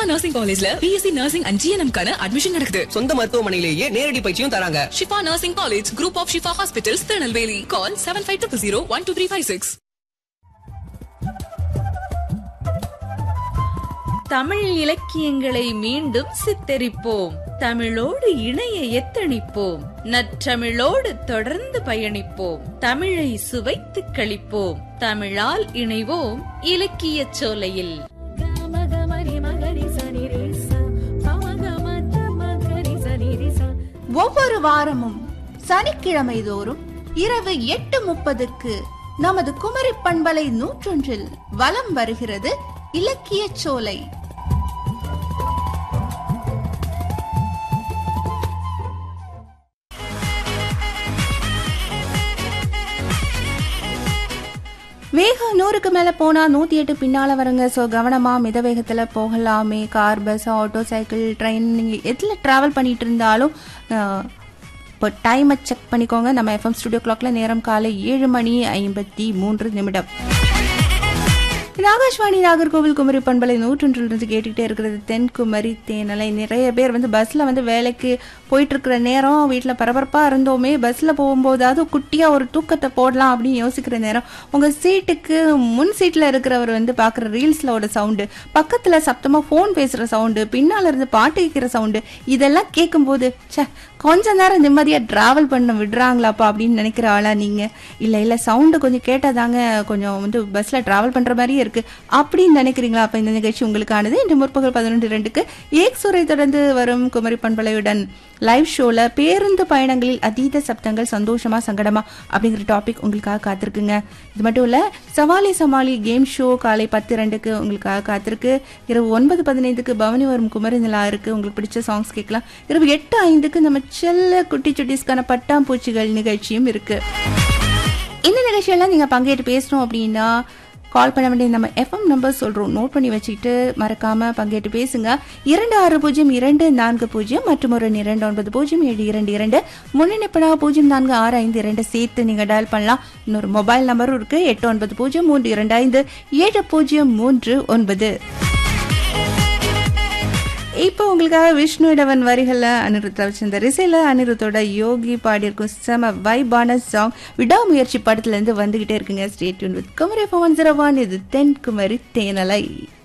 ஷிஃபா நர்சிங் காலேஜ்ல BSc nursing and GNM கான அட்மிஷன் நடக்குது சொந்த மருத்துவமனையிலேயே நேரடி பயிற்சியும் தராங்க Shifa nursing college group of Shifa hospitals Tirunelveli call seven five two zero one two three five six Tamil இலக்கியங்களை மீண்டும் சித்தரிப்போம் தமிழோடு இணைய எத்தணிப்போம் நற்றமிழோடு தொடர்ந்து பயணிப்போம் தமிழை சுவைத்து களிப்போம் தமிழால் இணைவோம் இலக்கியச் சோலையில் ஒவ்வொரு வாரமும் சனிக்கிழமை தோறும் இரவு எட்டு முப்பதுக்கு நமது குமரி பண்பலை நூற்றொன்றில் வலம் வருகிறது இலக்கியச் சோலை வேகம் நூறுக்கு மேலே போனால் நூற்றி எட்டு பின்னால் வரங்க ஸோ கவனமாக மித வேகத்தில் போகலாமே car bus auto cycle train நீங்கள் எதில் ட்ராவல் பண்ணிட்டு இருந்தாலும் அஹ், இப்போ டைமை செக் பண்ணிக்கோங்க நம்ம எஃப்எம் ஸ்டுடியோ கிளாக்ல நேரம் காலை ஏழு மணி ஐம்பத்தி மூன்று நிமிடம் இது ஆகாஷ்வாணி நாகர்கோவில் குமரி பண்பலை நூற்றொன்றிலிருந்து கேட்டுக்கிட்டே இருக்கிறது தென்குமரி தேனலை நிறைய பேர் வந்து பஸ்ஸில் வந்து வேலைக்கு போயிட்டு இருக்கிற நேரம் வீட்டில் பரபரப்பாக இருந்தோமே பஸ்ஸில் போகும்போதாவது குட்டியாக ஒரு தூக்கத்தை போடலாம் அப்படின்னு யோசிக்கிற நேரம் உங்கள் சீட்டுக்கு முன் சீட்டில் இருக்கிறவர் வந்து பார்க்குற ரீல்ஸில் சவுண்டு பக்கத்தில் சத்தமாக ஃபோன் பேசுகிற சவுண்டு பின்னால் இருந்து பாட்டு கேட்குற சவுண்டு இதெல்லாம் கேட்கும்போது ச்சே கொஞ்ச நேரம் நிம்மதியாக ட்ராவல் பண்ண விடுறாங்களாப்பா அப்படின்னு நினைக்கிற ஆளா நீங்கள் இல்லை இல்லை சவுண்டு கொஞ்சம் கேட்டாதாங்க கொஞ்சம் வந்து பஸ்ஸில் ட்ராவல் பண்ணுற மாதிரியே இருக்குது அப்படின்னு நினைக்கிறீங்களா அப்போ இந்த நிகழ்ச்சி உங்களுக்கானது இன்று முற்பகல் பதினொன்று ரெண்டுக்கு ஏக் சுரை தொடர்ந்து வரும் குமரி பண்பலையுடன் லைவ் ஷோவில் பேருந்து பயணங்களில் அதீத சப்தங்கள் சந்தோஷமா சங்கடமா அப்படிங்கிற டாபிக் உங்களுக்காக காத்திருக்குங்க இது மட்டும் இல்லை சவாலி சமாளி கேம் ஷோ காலை பத்து ரெண்டுக்கு உங்களுக்காக காத்திருக்கு இரவு ஒன்பது பதினைந்துக்கு பவனி வரும் குமரி நிலா இருக்கு உங்களுக்கு பிடிச்ச சாங்ஸ் கேட்கலாம் இரவு எட்டு ஐந்துக்கு நம்ம செல்ல குட்டி சுட்டிஸ்க்கான பட்டாம்பூச்சிகள் நிகழ்ச்சியும் இருக்கு இந்த நிகழ்ச்சியெல்லாம் நீங்கள் பங்கேற்று பேசணும் அப்படின்னா கால் பண்ண வேண்டிய நம்ம எஃப்எம் நம்பர் சொல்கிறோம் நோட் பண்ணி வச்சுக்கிட்டு மறக்காமல் பங்கேற்று பேசுங்க இரண்டு ஆறு பூஜ்ஜியம் இரண்டு நான்கு பூஜ்ஜியம் மற்றும் ஒரு இரண்டு ஒன்பது பூஜ்ஜியம் ஏழு இரண்டு இரண்டு முன்னணிப்படாக பூஜ்ஜியம் நான்கு ஆறு ஐந்து இரண்டு சேர்த்து நீங்கள் டயல் பண்ணலாம் இன்னொரு மொபைல் நம்பரும் இருக்குது எட்டு ஒன்பது பூஜ்ஜியம் மூன்று இரண்டு ஐந்து ஏழு பூஜ்ஜியம் மூன்று ஒன்பது இப்போ உங்களுக்காக விஷ்ணு இடவன் வரிகளில் அனிருத் ரவிச்சந்தர் இசையில் அனிருத்தோட யோகி பாடியிருக்கும் செம வைபான சாங் விடாமுயற்சி படத்துலேருந்து வந்துகிட்டே இருக்குங்க stay tuned with Kumari Pavan zero one இது தென் குமரி தேனலை